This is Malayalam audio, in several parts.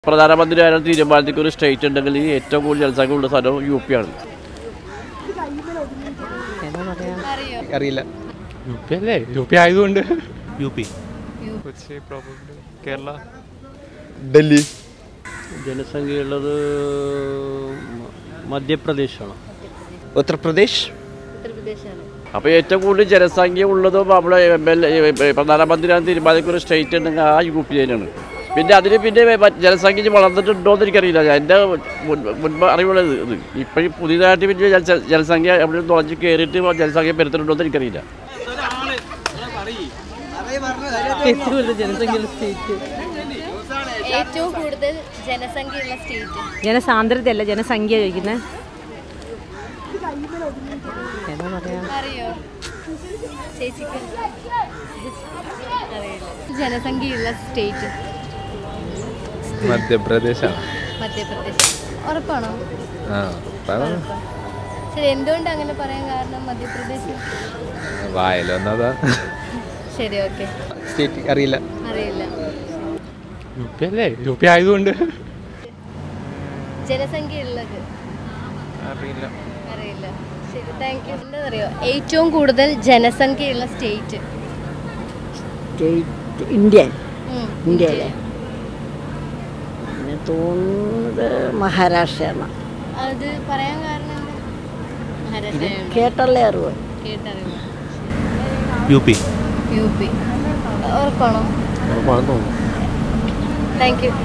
പ്രധാനമന്ത്രി ആയാലും തീരുമാനത്തിക്ക് ഒരു സ്റ്റേറ്റ് ഉണ്ടെങ്കിൽ ഈ ഏറ്റവും കൂടുതൽ ജനസംഖ്യ ഉള്ള സ്ഥലം യു പി ആണ് അറിയില്ല യു പി അല്ലേ യു പി ആയതുകൊണ്ട് U P Kochi probably Kerala Delhi ജനസംഖ്യയുള്ളത് മധ്യപ്രദേശാണ് ഉത്തർപ്രദേശ് അപ്പോൾ ഏറ്റവും കൂടുതൽ ജനസംഖ്യ ഉള്ളതും നമ്മുടെ എം എൽ എ പ്രധാനമന്ത്രിയാണ് തീരുമാനിക്കുന്ന ഒരു സ്റ്റേറ്റ് ഉണ്ടെങ്കിൽ ആ യു പി തന്നെയാണ് പിന്നെ അതിന് പിന്നെ മറ്റ് ജനസംഖ്യ ഇനി വളർന്നിട്ടുണ്ടോ എന്ന് എനിക്കറിയില്ല എൻ്റെ മുൻ- മുൻപ് അറിവുള്ളത് ഇത് ഇപ്പോഴും പുതിയതായിട്ട് പിന്നെ ജനസ- ജനസംഖ്യ എവിടെ തുളച്ച് കയറിയിട്ട് ജനസംഖ്യ പെരുത്തിട്ടുണ്ടോ എന്ന് എനിക്കറിയില്ല ഏറ്റവും കൂടുതൽ ജനസംഖ്യയുള്ള സ്റ്റേറ്റ് ജനസാന്ദ്രതയല്ല ജനസംഖ്യ ചോദിക്കുന്നത് എന്താ പറയാ അറിയോ ചേച്ചിക്ക് അറിയില്ല ജനസംഖ്യയുള്ള സ്റ്റേറ്റ് മധ്യപ്രദേശാണ് മധ്യപ്രദേശ് ഉറപ്പാണോ ആ ഉറപ്പാ. ശരി എന്തുകൊണ്ട് അങ്ങനെ പറയാൻ കാരണം മധ്യപ്രദേശ് വായലൊന്നതാ ശരി ഓക്കെ സ്റ്റേറ്റ് അറിയില്ല അറിയില്ല യു പി അല്ലേ യു പി ആയതുകൊണ്ട് ജനസംഖ്യ ഉള്ളത് അറിയില്ല അറിയില്ല ശരി താങ്ക് യു എന്താ അറിയോ ഏറ്റവും കൂടുതൽ ജനസംഖ്യയുള്ള സ്റ്റേറ്റ് സ്റ്റേറ്റ് ഇന്ത്യൻ ഇന്ത്യയിലെ പിന്നെ തോന്നുന്നത് മഹാരാഷ്ട്രയാണ് അത് പറയാൻ കാരണം എന്താ? മഹാരാഷ്ട്രയാണ് കേട്ടുള്ള അറിവ് കേട്ടറിവ് യു പി യു പി ഉറപ്പാണോ താങ്ക് യു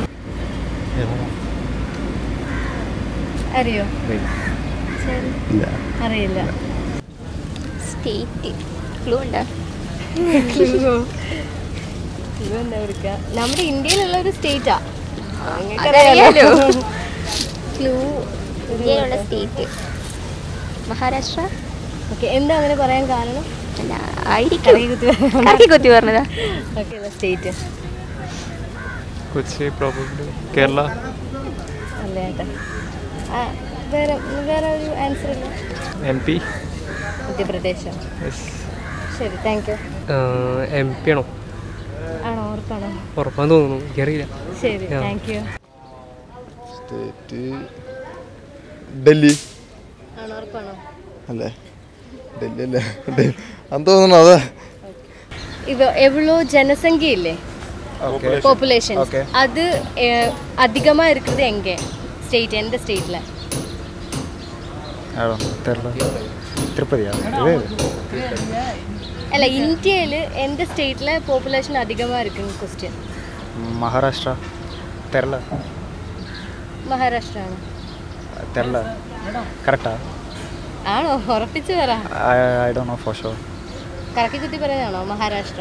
അറിയോ ശരി അറിയില്ല സ്റ്റേറ്റ് ക്ലൂ ഉണ്ടോ എന്താ കൊടുക്കുക നമ്മുടെ ഇന്ത്യയിലുള്ള ഒരു സ്റ്റേറ്റാ അതറിയാലോ ക്ലൂ ഇന്ത്യയിലുള്ള സ്റ്റേറ്റ് മഹാരാഷ്ട്ര ഓക്കെ എന്താ അങ്ങനെ പറയാൻ കാരണം അല്ല ആയിരിക്കും കറക്കി കുത്തി പറഞ്ഞതാ okay state Kochi probably Kerala അല്ല ഏട്ടാ ആ, വേറെ വേറെ ഒരു ആൻസർ ഇല്ല എം പി മധ്യപ്രദേശോ ശരി താങ്ക് യു എം പി ആണോ ആണോ ഉറപ്പാണോ ഉറപ്പാന്ന് തോന്നുന്നു എനിക്കറിയില്ല ശരി ആ. താങ്ക് യു സ്റ്റേറ്റ് ഡൽഹി ആണോ ഉറപ്പാണോ അല്ലേ ഡൽഹി അല്ലേ അന്ന് തോന്നുന്നു അതെ ഇത് എவ்வளோ ஜனசங்கி இல்லை பாப்புலேஷன் Okay. அது அஹ், அதிகமா இருக்குது எங்க ஸ்டேட் எந்த ஸ்டேட்ல തിരുപ്പതിയാ അല്ല ഇന്ത്യയിൽ എந்த സ്റ്റേറ്റിൽ പോപ്പുലേഷൻ അധികமாக இருக்குங்க ക്വസ്റ്റ്യൻ മഹാരാഷ്ട്ര കേരള മഹാരാഷ്ട്ര ആണ് കേരള കറക്റ്റാ ആണോ ഉറപ്പിച്ച് പറ ഐ ഡോ നോ ഫോർ ഷുവർ കറക്കി കുത്തി പറയുന്നതാണോ മഹാരാഷ്ട്ര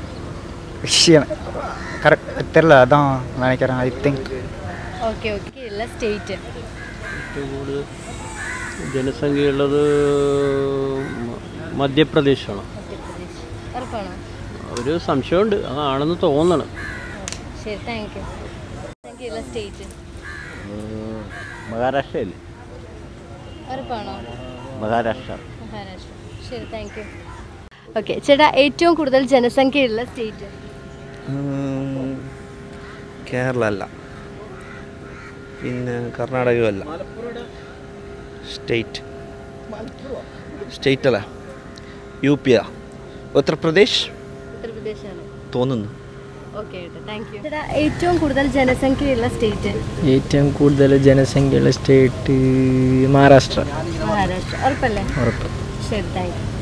കറക്റ്റ് തെരല അതാ നിனைக்கிறேன் ഐ തിങ്ക് ഓക്കെ ഓക്കെ ഉള്ള സ്റ്റേറ്റ് ഏറ്റവും കൂടുതൽ ജനസംഖ്യയുള്ളത് മധ്യപ്രദേശാണ് മധ്യപ്രദേശ് ഉറപ്പാണോ ഒരു സംശയമുണ്ട് അതാണെന്ന് തോന്നണം ശരി താങ്ക് യു താങ്ക് യു ഉള്ള സ്റ്റേറ്റ് മഹാരാഷ്ട്രയല്ലേ ഉറപ്പാണോ മഹാരാഷ്ട്ര മഹാരാഷ്ട്ര ശരി താങ്ക് യു ഓക്കെ ചേട്ടാ ഏറ്റവും കൂടുതൽ ജനസംഖ്യയുള്ള സ്റ്റേറ്റ് കേരള അല്ല പിന്നെ കർണാടകയും അല്ല സ്റ്റേറ്റ് സ്റ്റേറ്റ് അല്ല യു പിയാ ഉത്തർപ്രദേശ് ഉത്തർപ്രദേശാണ് തോന്നുന്നു ഓക്കെ താങ്ക് യു ചേട്ടാ ഏറ്റവും കൂടുതൽ ജനസംഖ്യയുള്ള സ്റ്റേറ്റ് ഏറ്റവും കൂടുതൽ ജനസംഖ്യയുള്ള സ്റ്റേറ്റ് മഹാരാഷ്ട്ര മഹാരാഷ്ട്ര ഉറപ്പല്ലേ ഉറപ്പ് ശരി താങ്ക് യു